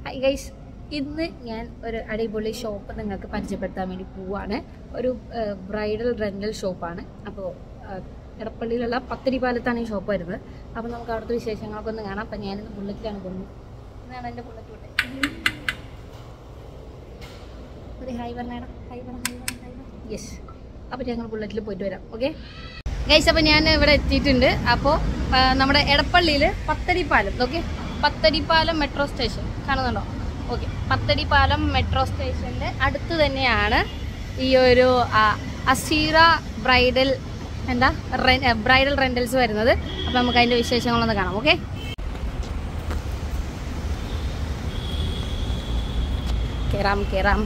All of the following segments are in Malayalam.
ഹായ് ഗൈസ് ഇന്ന് ഞാൻ ഒരു അടിപൊളി ഷോപ്പ് നിങ്ങൾക്ക് പരിചയപ്പെടുത്താൻ വേണ്ടി പോവാണ് ഒരു ബ്രൈഡൽ റെൻ്റൽ ഷോപ്പാണ് അപ്പോൾ എടപ്പള്ളിയിലുള്ള പത്തടി പാലത്താണ് ഈ ഷോപ്പ് വരുന്നത് അപ്പോൾ നമുക്ക് അവിടുത്തെ വിശേഷങ്ങളൊക്കെ ഒന്ന് കാണാം അപ്പം ഞാനിന്ന് ബുള്ളറ്റിലാണ് പോകുന്നത് ഇതാണ് എൻ്റെ ബുള്ളറ്റ് വിട്ടെ ഒരു ഹായ് പറഞ്ഞേടാ ഹായ് പറ ഹായ് പറ ഹായ് പറ യെസ് അപ്പോൾ ഞങ്ങൾ ബുള്ളറ്റിൽ പോയിട്ട് വരാം ഓക്കെ ഗൈസ് അപ്പോൾ ഞാൻ ഇവിടെ എത്തിയിട്ടുണ്ട് അപ്പോൾ നമ്മുടെ എടപ്പള്ളിയിൽ Pathadipalam okay Pathadipalam metro station കാണുന്നുണ്ടോ ഓക്കെ പത്തടിപ്പാലം മെട്രോ സ്റ്റേഷൻ്റെ അടുത്ത് തന്നെയാണ് ഈ ഒരു ആ, അസീറ ബ്രൈഡൽ എന്താ ബ്രൈഡൽ റെൻ്റൽസ് വരുന്നത് അപ്പോൾ നമുക്ക് അതിൻ്റെ വിശേഷങ്ങളൊന്ന് കാണാം ഓക്കെ കേറാം കേറാം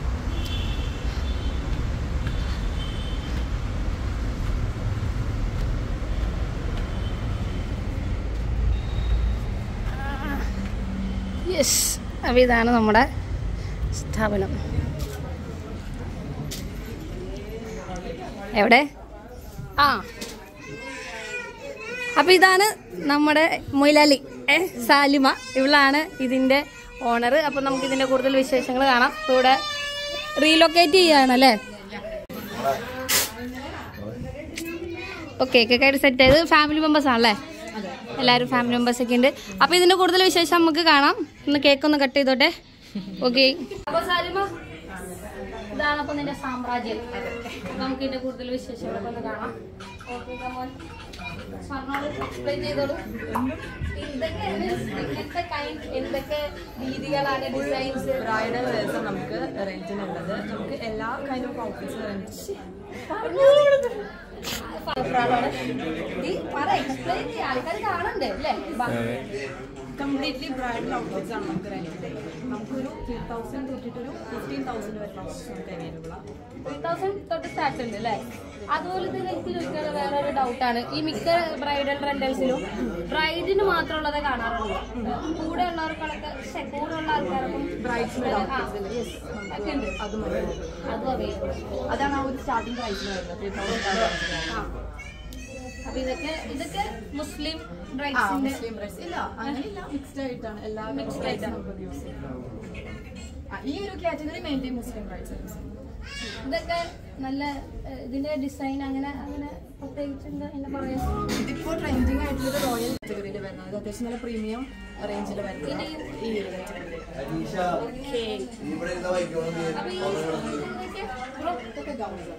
യെസ് അപ്പോൾ ഇതാണ് നമ്മുടെ സ്ഥാപനം എവിടെ ആ അപ്പോൾ ഇതാണ് നമ്മുടെ മൊയിലാലി ഏ സാലിമ ഇവളാണ് ഇതിൻ്റെ ഓണർ അപ്പോൾ നമുക്ക് ഇതിൻ്റെ കൂടുതൽ വിശേഷങ്ങൾ കാണാം ഇപ്പോൾ ഇവിടെ റീലൊക്കേറ്റ് ചെയ്യുകയാണല്ലേ ഓക്കെ കേക്ക് ആയിട്ട് സെറ്റ് ചെയ്ത് ഫാമിലി മെമ്പേഴ്സ് ആണല്ലേ എല്ലാവരും ഫാമിലി മെമ്പേഴ്സ് ഒക്കെ ഉണ്ട് അപ്പൊ ഇതിന്റെ കൂടുതൽ വിശേഷം നമുക്ക് കാണാം ഒന്ന് കേക്ക് ഒന്ന് കട്ട് ചെയ്തോട്ടെ ഓക്കെ അപ്പൊ സാലിമ ഇതാണ് അപ്പൊ നിന്റെ സാമ്രാജ്യം നമുക്ക് ഇതിന്റെ കൂടുതൽ വിശേഷങ്ങളൊക്കെ ഒന്ന് കാണാം ഓക്കെ സ്വർണ്ണോട് എക്സ്പ്ലെയിൻ ചെയ്തോളൂ എന്തൊക്കെ ഇങ്ങനത്തെ kind എന്തൊക്കെ രീതികളാണ് ഡിസൈൻസ് ബ്രൈഡൽ വേഴ്സ് നമുക്ക് റെന്റിനുള്ളത് നമുക്ക് എല്ലാ kind of outfits rent explain ചെയ്യാം ആൾക്കാർ കാണണ്ടേ അല്ലേ ബാ. കംപ്ലീറ്റ്ലി ബ്രൈഡൽ ഔട്ട്ഫിറ്റ്സ് ആണ് നമുക്ക് റെന്റിന് നമുക്കൊരു ത്രീ തൗസൻഡ് തൊട്ടിട്ട് ഒരു ഫിഫ്റ്റീൻ തൗസൻഡ് വരെ നമുക്ക് അവൈലബിൾ ആണ് ത്രീ തൗസൻഡ് തൊട്ട് സ്റ്റാർട്ട് ഉണ്ട് അല്ലേ അതുപോലെ തന്നെ എനിക്ക് ചോദിക്കാനുള്ള വേറൊരു ഡൗട്ടാണ് ഈ മിക്ക ബ്രൈഡൽ റെന്റൽസിലും ബ്രൈഡിന് മാത്രമുള്ളത് കാണാറുള്ളൂ കൂടെ ഉള്ളവർക്കൊക്കെ ശ്ശെ, കൂടെ ഉള്ള ആൾക്കാർക്കും ബ്രൈഡ്സ്മെയ്ഡ് ആ, ഔട്ട്ഫിറ്റ്സ് യെസ് ഒക്കെ ഉണ്ട് അത് മതി അതും അവൈലബിൾ അതാണ് ആ ഒരു സ്റ്റാർട്ടിംഗ് പ്രൈസിൽ വരുന്നത് ത്രീ തൗസൻഡ് ആ അപ്പൊ ഇതൊക്കെ ഇതൊക്കെ മുസ്ലിം ആ ബ്രൈഡ്സിന്റെ മുസ്ലിം ബ്രൈഡ്സ് ഇല്ല അങ്ങനെയില്ല മിക്സ്ഡ് ആയിട്ടാണ് എല്ലാ മിക്സ്ഡ് ആയിട്ടാണ് നമുക്ക് യൂസ് ചെയ്യുന്നത് ആ, ഈ ഒരു category maintain Muslim brides use ചെയ്യുന്നത് ഇതൊക്കെ നല്ല ഏഹ്, ഇതിന്റെ ഡിസൈൻ അങ്ങനെ അങ്ങനെ പ്രത്യേകിച്ച് എന്താ എന്താ പറയാ ഇതിപ്പോ ട്രെൻഡിങ് ആയിട്ടുള്ളത് റോയൽ കാറ്റഗറിയിൽ വരുന്നത് അത് അത്യാവശ്യം നല്ല പ്രീമിയം റേഞ്ചിൽ വരുന്നത് ഈ ഒരു കാറ്റഗറിയിൽ അപ്പൊ ഈ ഇതൊക്കെ ബ്രോ ഇതൊക്കെ ഗൗൺസ്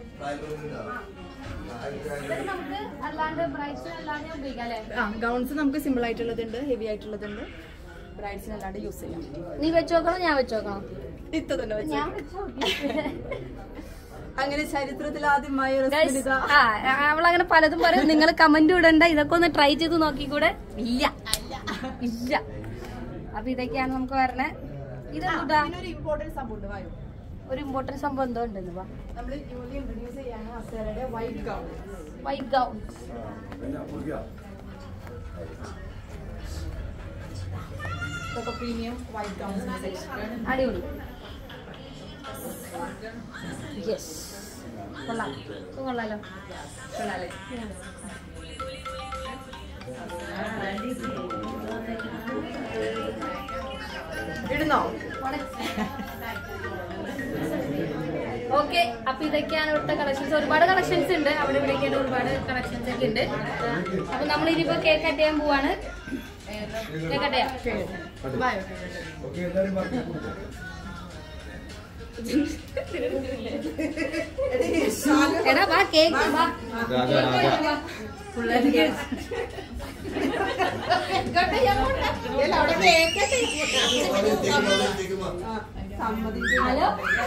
ഇതൊക്കെ നമുക്ക് അല്ലാണ്ട് ബ്രൈഡ്സിന് അല്ലാണ്ട് ഉപയോഗിക്കാം അല്ലേ ആ ഗൗൺസ് നമുക്ക് സിമ്പിൾ ആയിട്ടുള്ളതുണ്ട് ഹെവി ആയിട്ടുള്ളതുണ്ട് ബ്രൈഡ്സിന് അല്ലാണ്ട് യൂസ് ചെയ്യാം നീ വെച്ച് നോക്കണോ ഞാൻ വെച്ച് നോക്കണോ ഇത്ത തന്നെ വെച്ച് ഞാൻ വെച്ച് നോക്കി അങ്ങനെ ചരിത്രത്തിൽ ആദ്യമായി ഒരു Guys, സ്മിത ആ അവളങ്ങനെ പലതും പറയും നിങ്ങൾ കമന്റ് ഇടണ്ട ഇതൊക്കെ ഒന്ന് ട്രൈ ചെയ്ത് നോക്കിക്കൂടെ ഇല്ല ഇല്ല അപ്പൊ ഇതൊക്കെയാണ് നമുക്ക് വരണേ ഇതെന്താ ഒരു ഇമ്പോർട്ടൻറ്റ് സംഭവമുണ്ട് വായു ഒരു ഇമ്പോർട്ടന്റ് സംഭവം എന്തോ ഉണ്ടെന്ന് വാ നമ്മൾ ന്യൂലി ഇൻട്രൊഡ്യൂസ് ചെയ്യാണ് അസേറയുടെ വൈറ്റ് ഗൗൺ വൈറ്റ് ഗൗൺ ഇതൊക്കെ പ്രീമിയം വൈറ്റ് ഗൗൺസിന്റെ സെക്ഷൻ അടിപൊളി യെസ് കൊള്ളാം ഇത് കൊള്ളാലോ കൊള്ളാല്ലേ ഇടുന്നോ ഓക്കെ അപ്പൊ ഇതൊക്കെയാണ് ഇവിടുത്തെ കളക്ഷൻസ് ഒരുപാട് കളക്ഷൻസ് ഉണ്ട് അവിടെ ഇവിടെയൊക്കെയാണ് ഒരുപാട് കളക്ഷൻസ് ഒക്കെ ഉണ്ട് അപ്പൊ നമ്മൾ ഇനിയിപ്പോ കേക്ക് കട്ട് ചെയ്യാൻ പോവാണ് കേക്ക് കട്ട് ചെയ്യാം വായു എടാ വാ കേക്ക് വാ കേക്ക് വാ. ഹലോ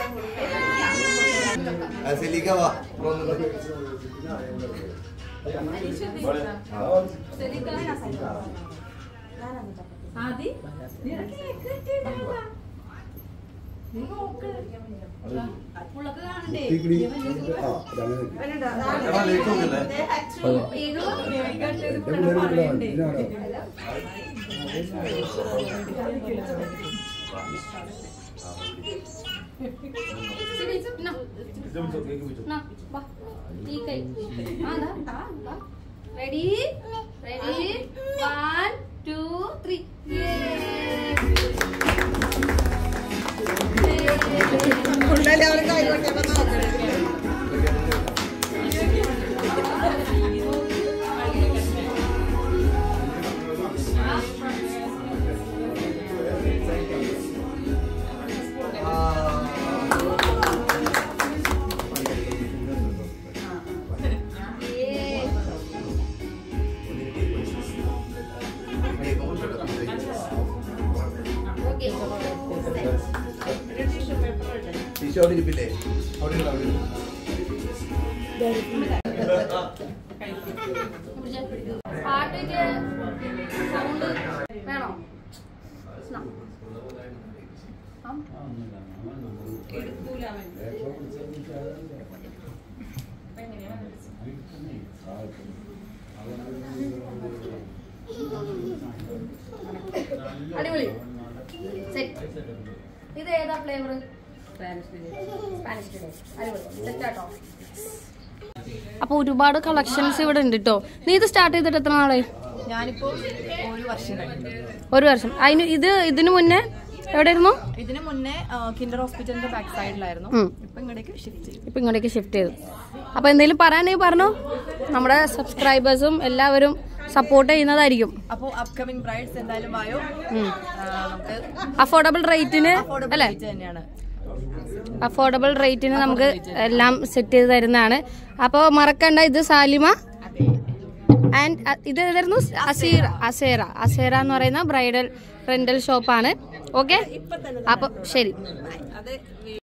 ആദി പുള്ളക്ക് കാണണ്ടേ ready ready one two three Vishu അവിടെ ഇരിപ്പില്ലേ അവിടെ ഇല്ല, അവിടെ ഇല്ല. പാട്ടിക്ക് സൗണ്ട് വേണോ സ്നാ. ആ? അടിപൊളി സെറ്റ് ഇത് ഏതാ ഫ്ലേവർ സ്പാനിഷ് അടിപൊളി സെറ്റ് ആട്ടോ അപ്പൊ ഒരുപാട് കളക്ഷൻസ് ഇവിടെ ഉണ്ട് കേട്ടോ നീ ഇത് സ്റ്റാർട്ട് ചെയ്തിട്ട് എത്ര നാളെ ഞാനിപ്പോ ഒരു വർഷം കഴിഞ്ഞു ഒരു വർഷം അതിന് ഇത് ഇതിനു മുന്നേ എവിടെയായിരുന്നു ഇതിന് മുന്നേ കിൻഡർ ഹോസ്പിറ്റലിന്റെ ബാക്ക് സൈഡിലായിരുന്നു ഉം. ഇപ്പൊ ഇങ്ങോട്ടേക്ക് ഷിഫ്റ്റ് ചെയ്തു ഇപ്പൊ ഇങ്ങോട്ടേക്ക് ഷിഫ്റ്റ് ചെയ്തു അപ്പൊ എന്തെങ്കിലും പറയാനെങ്കിൽ പറഞ്ഞോ നമ്മുടെ സബ്സ്ക്രൈബേഴ്സും എല്ലാവരും സപ്പോർട്ട് ചെയ്യുന്നതായിരിക്കും അപ്പോ അപ്കമിങ് ബ്രൈഡ്സ് എന്തായാലും വായോ ഉം. ആ, നമുക്ക് അഫോർഡബിൾ റേറ്റിന് affordable അല്ലെ rate തന്നെയാണ് അഫോർഡബിൾ റേറ്റിന് നമുക്ക് എല്ലാം സെറ്റ് ചെയ്ത് തരുന്നതാണ് അപ്പോൾ മറക്കണ്ട ഇത് സാലിമ അതെ ആൻഡ് ഇത് ഏതായിരുന്നു അസീറ അസേറ അസേറ എന്ന് പറയുന്ന ബ്രൈഡൽ റെന്റൽ ഷോപ്പാണ് ഓക്കെ ഇപ്പൊ തന്നെ അപ്പോൾ ശരി അത്